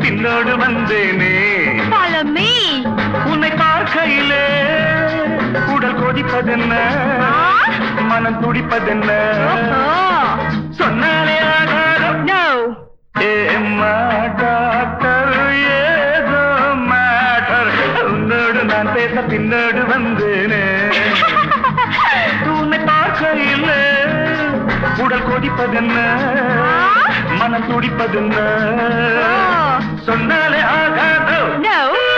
பின்னோடு வந்தேனே Follow me. உன்னை பார்க்கையிலே உடல் கொதிப்பதென்ன Ah? மனம் துடிப்பதென்ன Oh. சொன்னாலே ஆகாரம் No. ஏம்மா டாக்டர் ஏதோ மேட்டர் உன்னோடு நான் பேச பின்னோடு வந்தேனே உன்னை பார்க்கையில் உடல் கொதிப்பதென்ன மனம் துடிப்பதென்ன Oh. சொன்னாலே ஆகாதோ No.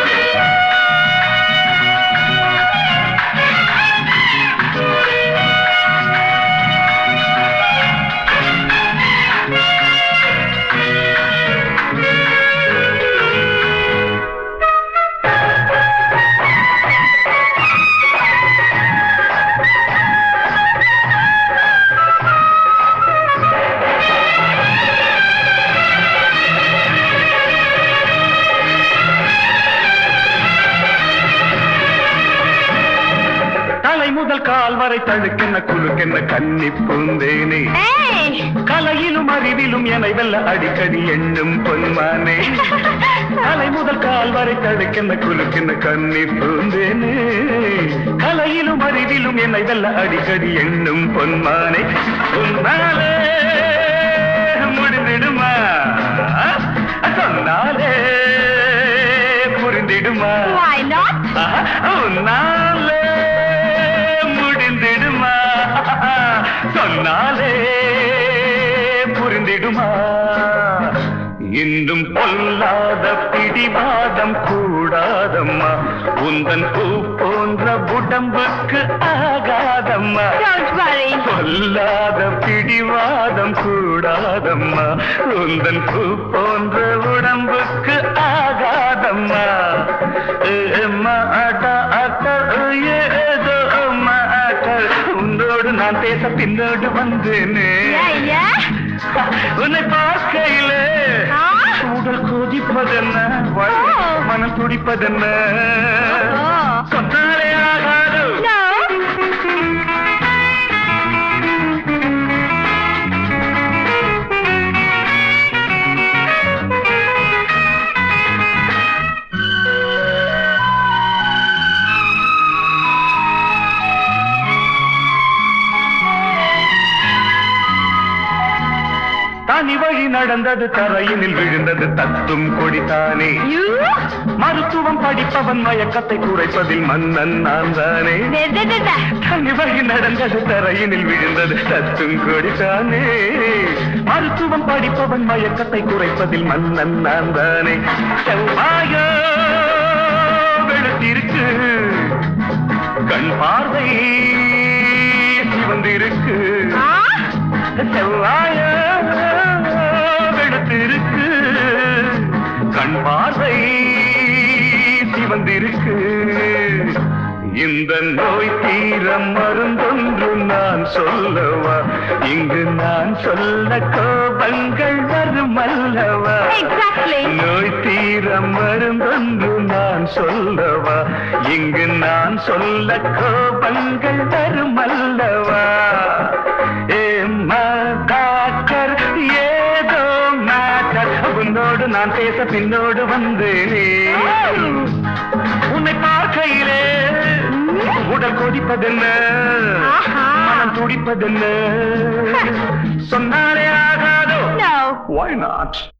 தலை முதல் கால் வரை தழுக்கென்ன குலுக்கென்ன கன்னி பூந்தேனே Hey. கலையிலும் அறிவிலும் என வெல்ல அடிக்கடி எண்ணும் பொன்மானே தலை முதல் கால் வரை தடுக்கென்ன குலுக்கென்ன கண்ணி பூந்தேனே கலையிலும் அறிவிலும் என்னை வெல்ல அடிக்கடி எண்ணும் பொன்மானே உன்னாலே முடிந்திடுமா சொன்னாலே புரிந்திடுமா Why not? ஆஹா, உன்னாலே முடிந்திடுமா சொன்னாலே புரிந்திடுமா இன்னும் பொல்லாத பிடிவாதம் கூடாதம்மா உந்தன் பூ போன்ற உடம்புக்கு ஆகாதம்மா Don't worry. பொல்லாத பிடிவாதம் கூடாதம்மா உந்தன் பூ போன்ற உடம்புக்கு ஆகாதம்மா ஏதோ மாட்டர் உன்னோடு நான் பேச பின்னோடு வந்தேனே Yeah, yeah. உன்னை பார்க்கையிலே Ah? உடல் கொதிப்பதென்ன வழி Oh. மனம் துடிப்பதென்ன Oh. சொன்னாலே ஆகாது No. தனி வழி நடந்தது தரையினில் விழுந்தது தத்தும் கொடித்தானே You? மருத்துவம் படிப்பவன் மயக்கத்தை குறைப்பதில் மன்னன் நான் தானே Da, da, da, da. தனி வழி நடந்தது தரையினில் விழுந்தது தத்தும் கொடித்தானே மருத்துவம் படிப்பவன் மயக்கத்தை குறைப்பதில் மன்னன் நான் தானே செவ்வாயோ வெளுத்திருக்கு கண் பார்வை சிவந்திருக்கு Ah? செவ்வாய வெளுத்திருக்கு கண் பார்வை சிவந்திருக்கு இந்த நோய் தீர மருந்தொன்று நான் சொல்லவா இங்கு நான் சொல்ல கோபங்கள் வரும் அல்லவா Exactly. நோய் தீர மருந்தொன்று நான் சொல்லவா இங்கு நான் சொல்ல கோபங்கள் வரும் அல்லவா ஏம்மா டாக்டர் ஏதோ மேட்டர் உன்னோடு நான் பேச பின்னோடு வந்தேனே உன்னை பார்க்கையிலே உடல் கொதிப்பதென்ன ஆஹா. மனம் துடிப்பதென்ன சொன்னாலே ஆகாதோ No. Why not?